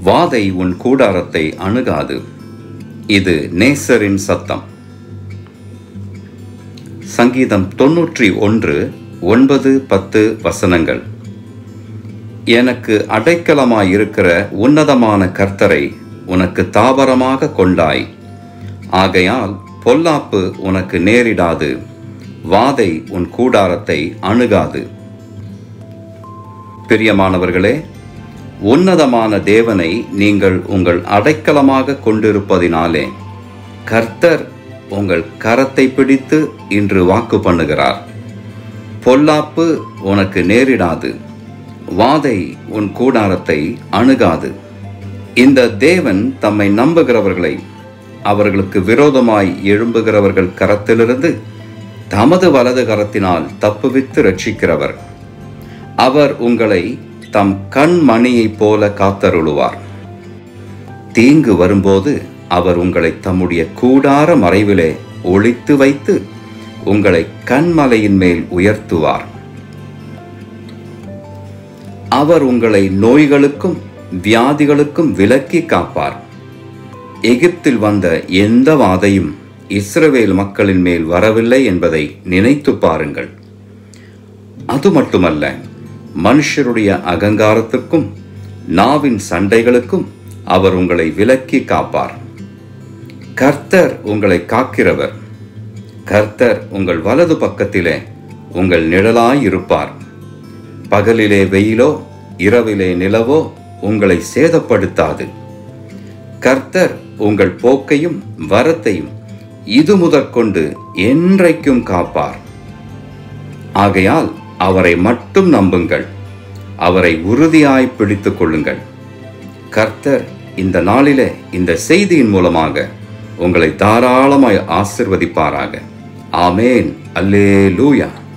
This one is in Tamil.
வாதை உன் கூடாரத்தை அணுகாது இது நேசரின் சத்தம் சங்கீதம் தொன்னூற்றி ஒன்று ஒன்பது பத்து வசனங்கள் எனக்கு அடைக்கலமாயிருக்கிற உன்னதமான கர்த்தரை உனக்கு தாபரமாக கொண்டாய் ஆகையால் பொல்லாப்பு உனக்கு நேரிடாது வாதை உன் கூடாரத்தை அணுகாது பிரியமானவர்களே உன்னதமான தேவனை நீங்கள் உங்கள் அடைக்கலமாக கொண்டிருப்பதினாலே கர்த்தர் உங்கள் கரத்தை பிடித்து இன்று வாக்கு பண்ணுகிறார் பொல்லாப்பு உனக்கு நேரிடாது வாதை உன் கூடாரத்தை அணுகாது இந்த தேவன் தம்மை நம்புகிறவர்களை அவர்களுக்கு விரோதமாய் எழும்புகிறவர்கள் கரத்திலிருந்து தமது வலது கரத்தினால் தப்புவித்து ரட்சிக்கிறவர் அவர் உங்களை தம் கண்மணியைப் போல காத்தருளுவார் தீங்கு வரும்போது அவர் உங்களை தம்முடைய கூடார மறைவிலே ஒளித்து வைத்து உங்களை கண்மலையின் மேல் உயர்த்துவார் அவர் உங்களை நோய்களுக்கும் வியாதிகளுக்கும் விலக்கி காப்பார் எகிப்தில் வந்த எந்த வாதையும் இஸ்ரவேல் மக்களின் மேல் வரவில்லை என்பதை நினைத்து பாருங்கள் அது மட்டுமல்ல மனுஷருடைய அகங்காரத்துக்கும் நாவின் சண்டைகளுக்கும் அவர் உங்களை விலக்கி காப்பார் கர்த்தர் உங்களை காக்கிறவர் கர்த்தர் உங்கள் வலது பக்கத்திலே உங்கள் நிழலாயிருப்பார் பகலிலே வெயிலோ இரவிலே நிலவோ உங்களை சேதப்படுத்தாது கர்த்தர் உங்கள் போக்கையும் வரத்தையும் இது முதற்கொண்டு என்றைக்கும் காப்பார் ஆகையால் அவரை மட்டும் நம்புங்கள் அவரை உறுதியாய் பிடித்துக் கொள்ளுங்கள் கர்த்தர் இந்த நாளிலே இந்த செய்தியின் மூலமாக உங்களை தாராளமாய் ஆசிர்வதிப்பாராக ஆமேன் அல்லே லூயா